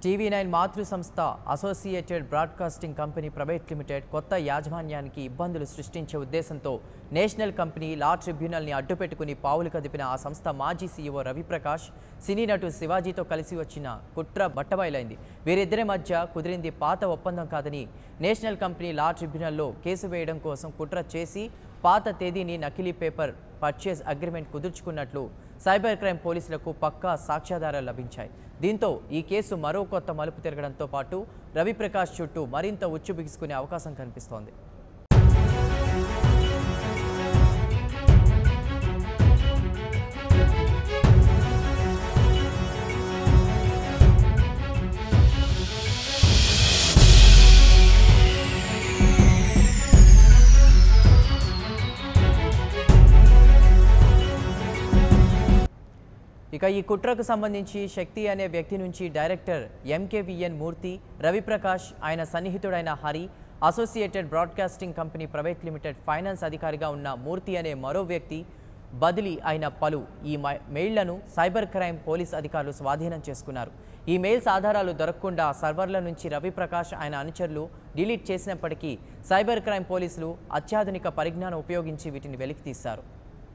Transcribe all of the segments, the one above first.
TV nine మాతృ సంస్థ associated broadcasting company private limited కొత్త యాజమాన్యానికి ఇబ్బందులు సృష్టించే ఉద్దేశంతో నేషనల్ కంపెనీ లా ట్రిబ్యునల్ని అడ్డుపెట్టుకుని పావులు కదిపిన ఆ సంస్థ మాజీ సీఈఓ రవిప్రకాష్ సినీ నటు శివాజీతో కలిసి వచ్చిన కుట్ర బట్టబయలైంది వీరిద్దరి మధ్య కుదిరింది పాత ఒప్పందం కాదని నేషనల్ కంపెనీ లా ట్రిబ్యునల్లో కేసు వేయడం కోసం కుట్ర చేసి పాత తేదీని నకిలీ పేపర్ పర్చేజ్ అగ్రిమెంట్ కుదుర్చుకున్నట్లు సైబర్ క్రైమ్ పోలీసులకు పక్కా సాక్ష్యాధారాలు లభించాయి దీంతో ఈ కేసు మరో కొత్త మలుపు తిరగడంతో పాటు రవిప్రకాష్ చుట్టూ మరింత ఉచ్చు బిగుసుకునే అవకాశం కనిపిస్తోంది ఇక ఈ కుట్రకు సంబంధించి శక్తి అనే వ్యక్తి నుంచి డైరెక్టర్ ఎంకేవిఎన్ మూర్తి రవిప్రకాష్ ఆయన సన్నిహితుడైన Hari associated broadcasting company private limited finance అధికారిగా ఉన్న మూర్తి అనే మరో వ్యక్తి బదిలీ అయిన పలు ఈ మై- మెయిళ్లను సైబర్ క్రైమ్ పోలీస్ అధికారులు స్వాధీనం చేసుకున్నారు ఈ మెయిల్స్ ఆధారాలు దొరకకుండా సర్వర్ల నుంచి రవిప్రకాష్ ఆయన అనుచరులు డిలీట్ చేసినప్పటికీ సైబర్ క్రైమ్ పోలీసులు అత్యాధునిక పరిజ్ఞానం ఉపయోగించి వీటిని వెలికితీశారు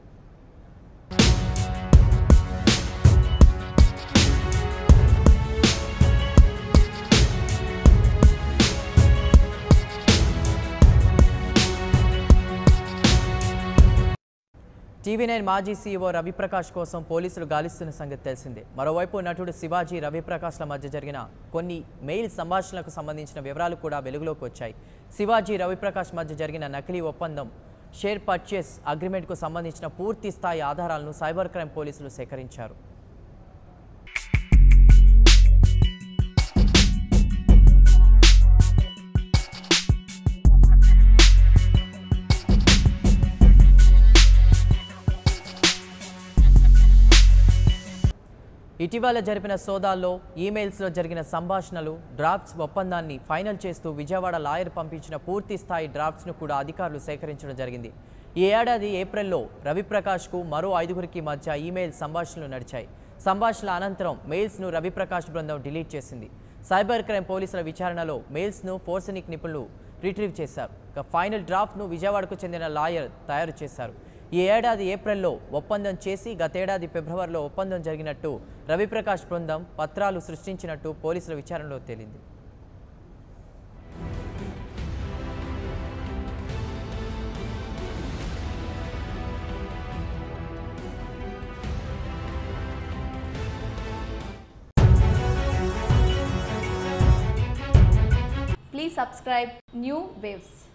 టీవీ నైన్ మాజీ సీఈఓ రవిప్రకాష్ కోసం పోలీసులు గాలిస్తున్న సంగతి తెలిసిందే మరోవైపు నటుడు శివాజీ రవిప్రకాష్ల మధ్య జరిగిన కొన్ని మెయిల్ సంభాషణలకు సంబంధించిన వివరాలు కూడా వెలుగులోకి వచ్చాయి శివాజీ రవిప్రకాష్ మధ్య జరిగిన నకిలీ ఒప్పందం షేర్ పర్చేస్ అగ్రిమెంట్కు సంబంధించిన పూర్తి స్థాయి ఆధారాలను సైబర్ క్రైమ్ పోలీసులు సేకరించారు ఇటీవల జరిపిన సోదాల్లో ఈమెయిల్స్లో జరిగిన సంభాషణలు డ్రాఫ్ట్స్ ఒప్పందాన్ని ఫైనల్ చేస్తూ విజయవాడ లాయర్ పంపించిన పూర్తి స్థాయి డ్రాఫ్ట్స్ను కూడా అధికారులు సేకరించడం జరిగింది ఈ ఏడాది ఏప్రిల్లో రవిప్రకాష్కు మరో ఐదుగురికి మధ్య ఈమెయిల్ సంభాషణలు నడిచాయి సంభాషణల అనంతరం మెయిల్స్ను రవిప్రకాష్ బృందం డిలీట్ చేసింది సైబర్ క్రైమ్ పోలీసుల విచారణలో మెయిల్స్ను ఫోర్సనిక్ నిపుణులు రిట్రీవ్ చేశారు ఇక ఫైనల్ డ్రాఫ్ట్ను విజయవాడకు చెందిన లాయర్ తయారు చేశారు ఈ ఏడాది ఏప్రిల్లో ఒప్పందం చేసి గతేడాది ఫిబ్రవరిలో ఒప్పందం జరిగినట్టు రవిప్రకాష్ బృందం పత్రాలు సృష్టించినట్టు పోలీసుల విచారణలో తేలింది Please subscribe New Waves.